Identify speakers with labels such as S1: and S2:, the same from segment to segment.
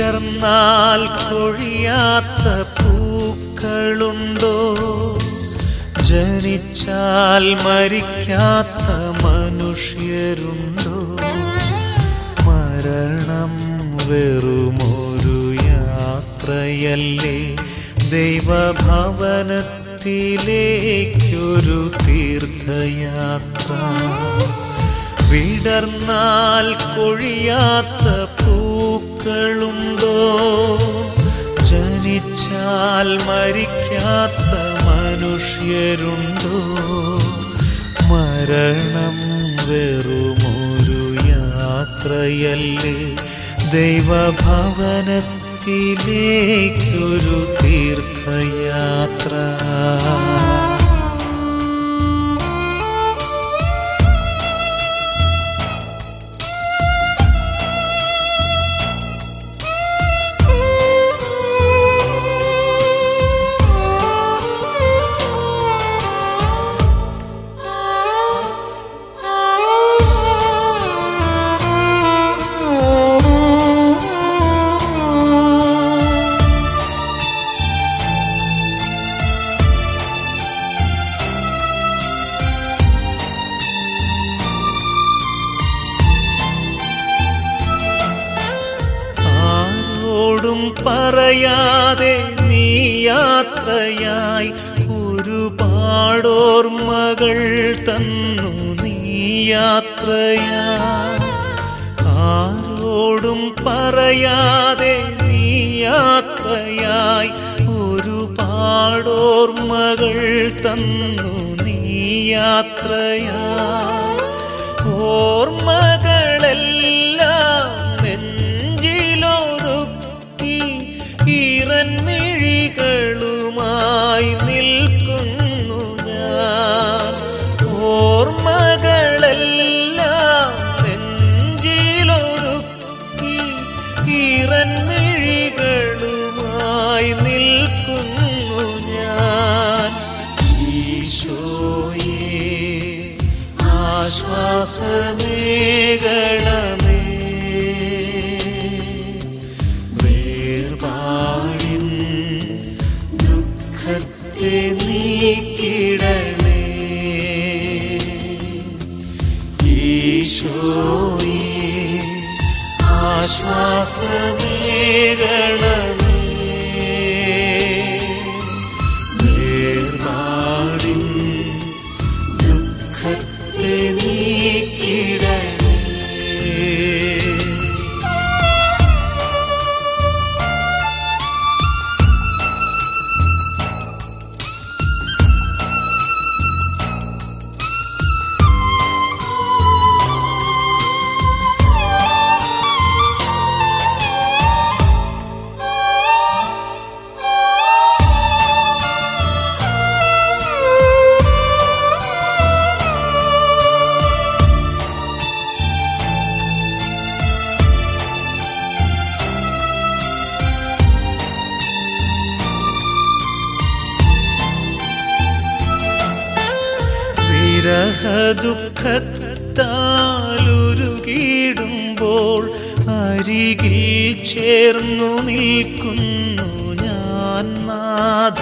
S1: വിടർന്നാൽ കൊഴിയാത്ത പൂക്കളുണ്ടോ ജനിച്ചാൽ മരിക്കാത്ത മനുഷ്യരുണ്ടോ മരണം വെറുമൊരു യാത്രയല്ലേ ദൈവഭവനത്തിലേക്കൊരു തീർത്ഥയാത്ര വിടർന്നാൽ കൊഴിയാത്ത പൂക്കളുണ്ടോ ജനിച്ചാൽ മരിക്കാത്ത മനുഷ്യരുണ്ടോ മരണം വെറുമൊരു യാത്രയല്ലേ ദൈവഭവനത്തിലേക്കൊരു തീർത്ഥയാത്ര ആരോടും പറയാതെ നീ യാത്രയായി ഒരുപാടോർമ്മകൾ തന്നു നീ യാത്രയായി ആരോടും പറയാതെ നീ യാത്രയായി ഒരുപാടോർമ്മകൾ തന്നു നീ യാത്രയായി ഓർമ്മകളെല്ലാം നെഞ്ചിലൊതുക്കി ഈറൻമിഴികളുമായി നിൽക്കുന്നു ഞാൻ ഓർമ്മകളെല്ലാം നെഞ്ചിലൊതുക്കി ഈറൻമിഴികളുമായി നിൽക്കുന്നു ഞാൻ ഈശോയേ ആശ്വാസമേകണമേ വേർപാടിൻ ദുഃഖത്തെ നീക്കിടണേ ഈശോയേ ആശ്വാസമേകണമേ വേർപാടിൻ ദുഃഖത്തെ നീക്കിടണേ വിരഹദുഃഖത്താലുരുകിടുമ്പോൾ അരികിൽ ചേർന്നു നിൽക്കുന്നു ഞാൻ നാഥ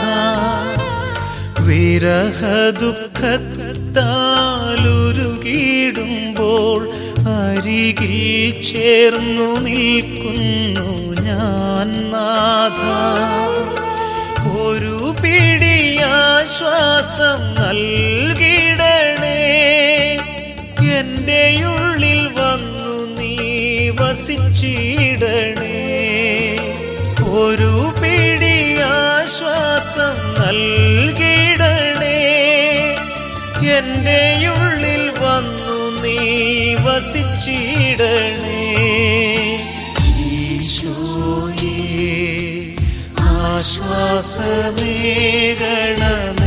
S1: വിരഹദുഃഖത്താലുരുകിടുമ്പോൾ അരികിൽ ചേർന്നു നിൽക്കുന്നു ഞാൻ നാഥ ഒരു പിടിയാശ്വാസം നൽകിടണേ എൻ്റെ ഉള്ളിൽ വന്നു നീ വസിച്ചിടണേ ഒരു പിടിയാശ്വാസം നൽകിടണേ എൻ്റെ ഉള്ളിൽ വന്നു നീ വസിച്ചിടണേ ഈശോയേ ആശ്വാസമേകണമേ